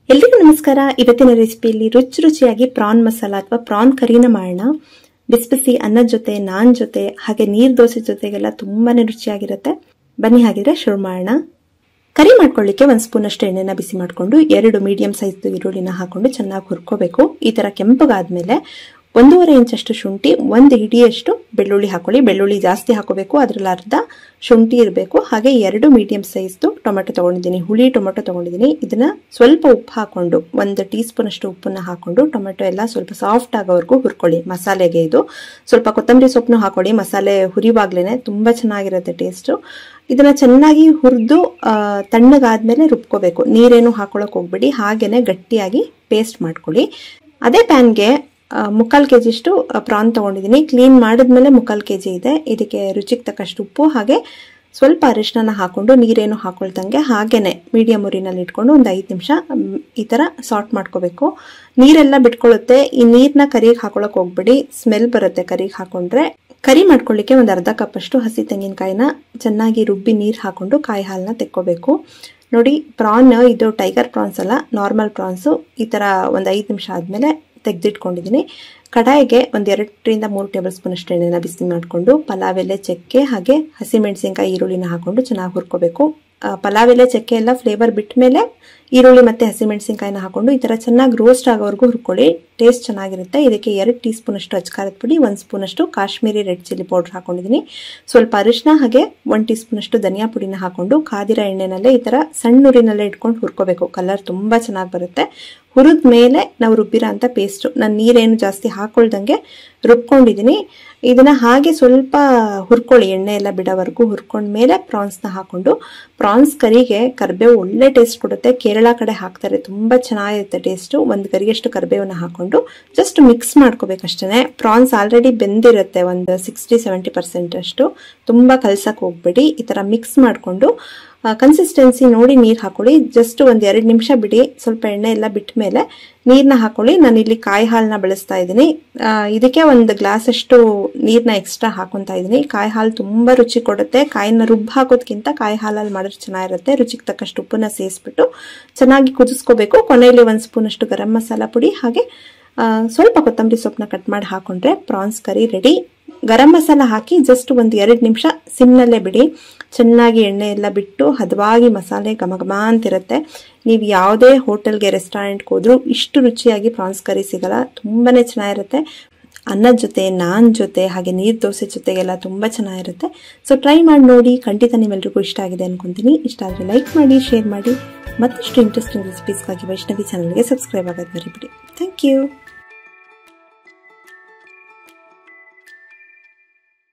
ಎಲ್ರಿಗೂ ನಮಸ್ಕಾರ ಇವತ್ತಿನ ರೆಸಿಪಿಯಲ್ಲಿ ರುಚಿ ರುಚಿಯಾಗಿ ಪ್ರಾನ್ ಮಸಾಲ ಅಥವಾ ಪ್ರಾನ್ ಕರಿನ ಮಾಡೋಣ ಬಿಸಿ ಬಿಸಿ ಅನ್ನದ ಜೊತೆ ನಾನ್ ಜೊತೆ ಹಾಗೆ ನೀರ್ ದೋಸೆ ಜೊತೆಗೆಲ್ಲ ತುಂಬಾನೇ ರುಚಿಯಾಗಿರುತ್ತೆ ಬನ್ನಿ ಹಾಗಿದ್ರೆ ಶುರು ಮಾಡೋಣ ಕರಿ ಮಾಡ್ಕೊಳ್ಳಿಕ್ಕೆ ಒಂದು ಸ್ಪೂನ್ ಅಷ್ಟು ಎಣ್ಣೆನ ಬಿಸಿ ಮಾಡಿಕೊಂಡು ಎರಡು ಮೀಡಿಯಂ ಸೈಜ್ ಈರುಳ್ಳಿನ ಹಾಕೊಂಡು ಚೆನ್ನಾಗಿ ಹುರ್ಕೋಬೇಕು ಈ ತರ ಕೆಂಪಗಾದ್ಮೇಲೆ ಒಂದೂವರೆ ಇಂಚಷ್ಟು ಶುಂಠಿ ಒಂದು ಹಿಡಿಯಷ್ಟು ಬೆಳ್ಳುಳ್ಳಿ ಹಾಕೊಳ್ಳಿ ಬೆಳ್ಳುಳ್ಳಿ ಜಾಸ್ತಿ ಹಾಕೋಬೇಕು ಅದರಲ್ಲಿ ಅರ್ಧ ಶುಂಠಿ ಇರಬೇಕು ಹಾಗೆ ಎರಡು ಮೀಡಿಯಂ ಸೈಜ್ದು ಟೊಮೆಟೊ ತಗೊಂಡಿದ್ದೀನಿ ಹುಳಿ ಟೊಮೆಟೊ ತಗೊಂಡಿದ್ದೀನಿ ಇದನ್ನ ಸ್ವಲ್ಪ ಉಪ್ಪು ಹಾಕೊಂಡು ಒಂದು ಟೀ ಸ್ಪೂನ್ ಅಷ್ಟು ಉಪ್ಪನ್ನ ಹಾಕೊಂಡು ಟೊಮೆಟೊ ಎಲ್ಲ ಸ್ವಲ್ಪ ಸಾಫ್ಟ್ ಆಗೋವರೆಗೂ ಹುರ್ಕೊಳ್ಳಿ ಮಸಾಲೆಗೆ ಇದು ಸ್ವಲ್ಪ ಕೊತ್ತಂಬರಿ ಸೊಪ್ಪನ್ನು ಹಾಕೊಳ್ಳಿ ಮಸಾಲೆ ಹುರಿವಾಗ್ಲೇನೆ ತುಂಬಾ ಚೆನ್ನಾಗಿರುತ್ತೆ ಟೇಸ್ಟು ಇದನ್ನ ಚೆನ್ನಾಗಿ ಹುರಿದು ತಣ್ಣಗಾದ್ಮೇಲೆ ರುಬ್ಕೋಬೇಕು ನೀರೇನು ಹಾಕೊಳಕ್ ಹೋಗ್ಬೇಡಿ ಹಾಗೇನೆ ಗಟ್ಟಿಯಾಗಿ ಪೇಸ್ಟ್ ಮಾಡ್ಕೊಳ್ಳಿ ಅದೇ ಪ್ಯಾನ್ಗೆ ಮುಕ್ಕಾಲು ಕೆ ಜಿಷ್ಟು ಪ್ರಾನ್ ತೊಗೊಂಡಿದ್ದೀನಿ ಕ್ಲೀನ್ ಮಾಡಿದ್ಮೇಲೆ ಮುಕ್ಕಾಲು ಕೆ ಜಿ ಇದೆ ಇದಕ್ಕೆ ರುಚಿಗೆ ತಕ್ಕಷ್ಟು ಉಪ್ಪು ಹಾಗೆ ಸ್ವಲ್ಪ ಅರಿಶಿನ ಹಾಕೊಂಡು ನೀರೇನು ಹಾಕೊಳ್ದಂಗೆ ಹಾಗೇನೆ ಮೀಡಿಯಂ ಉರಿನಲ್ಲಿ ಇಟ್ಕೊಂಡು ಒಂದು ಐದು ನಿಮಿಷ ಈ ಥರ ಸಾರ್ಟ್ ಮಾಡ್ಕೋಬೇಕು ನೀರೆಲ್ಲ ಬಿಟ್ಕೊಳ್ಳುತ್ತೆ ಈ ನೀರನ್ನ ಕರಿಗೆ ಹಾಕೊಳಕ್ ಹೋಗ್ಬಿಡಿ ಸ್ಮೆಲ್ ಬರುತ್ತೆ ಕರಿಗೆ ಹಾಕೊಂಡ್ರೆ ಕರಿ ಮಾಡ್ಕೊಳ್ಳಿಕ್ಕೆ ಒಂದು ಅರ್ಧ ಕಪ್ ಅಷ್ಟು ಹಸಿ ತೆಂಗಿನಕಾಯಿನ ಚೆನ್ನಾಗಿ ರುಬ್ಬಿ ನೀರು ಹಾಕೊಂಡು ಕಾಯಿ ಹಾಲನ್ನ ತೆಕ್ಕೋಬೇಕು ನೋಡಿ ಪ್ರಾನ್ ಇದು ಟೈಗರ್ ಪ್ರಾನ್ಸ್ ಅಲ್ಲ ನಾರ್ಮಲ್ ಪ್ರಾನ್ಸು ಈ ಥರ ಒಂದು ಐದು ನಿಮಿಷ ಆದಮೇಲೆ ತೆಗೆದಿಟ್ಕೊಂಡಿದ್ದೀನಿ ಕಡಾಯಿಗೆ ಒಂದು ಎರಡರಿಂದ ಮೂರು ಟೇಬಲ್ ಸ್ಪೂನ್ ಅಷ್ಟು ಎಣ್ಣೆನ ಬಿಸಿ ಮಾಡಿಕೊಂಡು ಪಲಾವ್ ಎಲೆ ಚಕ್ಕೆ ಹಾಗೆ ಹಸಿಮೆಣಸಿನ್ಕಾಯಿ ಈರುಳ್ಳಿನ ಹಾಕೊಂಡು ಚೆನ್ನಾಗಿ ಹುರ್ಕೋಬೇಕು ಪಲಾವ್ ಎಲೆ ಚಕ್ಕೆ ಎಲ್ಲ ಫ್ಲೇವರ್ ಬಿಟ್ಟ ಮೇಲೆ ಈರುಳ್ಳಿ ಮತ್ತೆ ಹಸಿಮೆಣಸಿನ್ಕಾಯಿನ ಹಾಕೊಂಡು ಈ ಥರ ಚೆನ್ನಾಗಿ ರೋಸ್ಟ್ ಆಗೋವರೆಗೂ ಹುರ್ಕೊಳ್ಳಿ ಟೇಸ್ಟ್ ಚೆನ್ನಾಗಿರುತ್ತೆ ಇದಕ್ಕೆ ಎರಡು ಟೀ ಸ್ಪೂನ್ ಅಷ್ಟು ಅಚ್ಕಾರದ ಪುಡಿ ಒಂದು ಸ್ಪೂನ್ ಅಷ್ಟು ಕಾಶ್ಮೀರಿ ರೆಡ್ ಚಿಲ್ಲಿ ಪೌಡರ್ ಹಾಕೊಂಡಿದ್ದೀನಿ ಸ್ವಲ್ಪ ಅರಿಶಿನ ಹಾಗೆ ಒಂದು ಟೀ ಸ್ಪೂನ್ ಅಷ್ಟು ಧನಿಯಾ ಪುಡಿನ ಹಾಕೊಂಡು ಕಾದಿರ ಎಣ್ಣೆನಲ್ಲೇ ಈ ಥರ ಸಣ್ಣ ಉರಿನಲ್ಲೇ ಇಟ್ಕೊಂಡು ಹುರ್ಕೋಬೇಕು ಕಲರ್ ತುಂಬ ಚೆನ್ನಾಗಿ ಬರುತ್ತೆ ಹುರಿದ ಮೇಲೆ ನಾವು ರುಬ್ಬಿರೋ ಅಂತ ಪೇಸ್ಟು ನಾನು ನೀರೇನು ಜಾಸ್ತಿ ಹಾಕೊಳ್ದಂಗೆ ರುಬ್ಕೊಂಡಿದ್ದೀನಿ ಇದನ್ನ ಹಾಗೆ ಸ್ವಲ್ಪ ಹುರ್ಕೊಳ್ಳಿ ಎಣ್ಣೆ ಎಲ್ಲ ಬಿಡೋವರೆಗೂ ಹುರ್ಕೊಂಡ ಮೇಲೆ ಪ್ರಾನ್ಸ್ನ ಹಾಕೊಂಡು ಪ್ರಾನ್ಸ್ ಕರಿಗೆ ಕರಿಬೇವು ಒಳ್ಳೆ ಟೇಸ್ಟ್ ಕೊಡುತ್ತೆ ಕೇರಳ ಕಡೆ ಹಾಕ್ತಾರೆ ತುಂಬಾ ಚೆನ್ನಾಗಿರುತ್ತೆ ಟೇಸ್ಟು ಒಂದು ಕರಿಯಷ್ಟು ಕರಿಬೇವನ್ನ ಹಾಕೊಂಡು ಜಸ್ಟ್ ಮಿಕ್ಸ್ ಮಾಡ್ಕೋಬೇಕಷ್ಟೇ ಪ್ರಾನ್ಸ್ ಆಲ್ರೆಡಿ ಬೆಂದಿರುತ್ತೆ ಒಂದು ಸಿಕ್ಸ್ಟಿ ಸೆವೆಂಟಿ ಪರ್ಸೆಂಟ್ ಅಷ್ಟು ತುಂಬಾ ಕಲ್ಸಕ್ ಹೋಗ್ಬೇಡಿ ಈ ತರ ಮಿಕ್ಸ್ ಮಾಡಿಕೊಂಡು ಕನ್ಸಿಸ್ಟೆನ್ಸಿ ನೋಡಿ ನೀರು ಹಾಕೊಳ್ಳಿ ಜಸ್ಟ್ ಒಂದು ಎರಡು ನಿಮಿಷ ಬಿಡಿ ಸ್ವಲ್ಪ ಎಣ್ಣೆ ಎಲ್ಲ ಬಿಟ್ಟ ಮೇಲೆ ನೀರನ್ನ ಹಾಕೊಳ್ಳಿ ನಾನು ಇಲ್ಲಿ ಕಾಯಿ ಹಾಲನ್ನ ಬಳಸ್ತಾ ಇದ್ದೀನಿ ಇದಕ್ಕೆ ಒಂದು ಗ್ಲಾಸ್ ಅಷ್ಟು ನೀರನ್ನ ಎಕ್ಸ್ಟ್ರಾ ಹಾಕೊಂತಾ ಇದ್ದೀನಿ ಕಾಯಿ ಹಾಲು ತುಂಬಾ ರುಚಿ ಕೊಡುತ್ತೆ ಕಾಯಿನ ರುಬ್ಬ ಹಾಕೋದ್ಕಿಂತ ಕಾಯಿ ಹಾಲಲ್ಲಿ ಮಾಡಿದ್ರೆ ಚೆನ್ನಾಗಿರುತ್ತೆ ರುಚಿಗೆ ತಕ್ಕಷ್ಟು ಉಪ್ಪನ್ನ ಸೇರಿಸ್ಬಿಟ್ಟು ಚೆನ್ನಾಗಿ ಕುದಿಸ್ಕೋಬೇಕು ಕೊನೆಯಲ್ಲಿ ಒಂದು ಸ್ಪೂನ್ ಅಷ್ಟು ಗರಂ ಮಸಾಲ ಪುಡಿ ಹಾಗೆ ಸ್ವಲ್ಪ ಕೊತ್ತಂಬರಿ ಸೊಪ್ಪನ್ನ ಕಟ್ ಮಾಡಿ ಹಾಕೊಂಡ್ರೆ prawns curry ready garam masala ಹಾಕಿ ಜಸ್ಟ್ ಒಂದು ಎರಡು ನಿಮಿಷ ಸಿಮ್ನಲ್ಲೇ ಬಿಡಿ ಚೆನ್ನಾಗಿ ಎಣ್ಣೆ ಎಲ್ಲ ಬಿಟ್ಟು ಹದವಾಗಿ ಮಸಾಲೆ ಘಮ ಘಮ ಅಂತಿರುತ್ತೆ ನೀವು ಯಾವುದೇ ಹೋಟೆಲ್ಗೆ ರೆಸ್ಟೋರೆಂಟ್ಗೆ ಹೋದ್ರೂ ಇಷ್ಟು ರುಚಿಯಾಗಿ ಪ್ರಾನ್ಸ್ ಕರಿ ಸಿಗಲ್ಲ ತುಂಬಾನೇ ಚೆನ್ನಾಗಿರುತ್ತೆ ಅನ್ನದ ಜೊತೆ ನಾನ್ ಜೊತೆ ಹಾಗೆ ನೀರು ದೋಸೆ ಜೊತೆಗೆಲ್ಲ ತುಂಬ ಚೆನ್ನಾಗಿರುತ್ತೆ ಸೊ ಟ್ರೈ ಮಾಡಿ ನೋಡಿ ಖಂಡಿತ ನಿಮ್ಮೆಲ್ರಿಗೂ ಇಷ್ಟ ಆಗಿದೆ ಅನ್ಕೊಂತೀನಿ ಇಷ್ಟ ಆದರೆ ಲೈಕ್ ಮಾಡಿ ಶೇರ್ ಮಾಡಿ ಮತ್ತಷ್ಟು ಇಂಟ್ರೆಸ್ಟಿಂಗ್ ರೆಸಿಪೀಸ್ಗಾಗಿ ವೈಷ್ಣವಿ ಚಾನಲ್ಗೆ ಸಬ್ಸ್ಕ್ರೈಬ್ ಆಗೋದು ಮರಿಬಿಡಿ ಥ್ಯಾಂಕ್ ಯು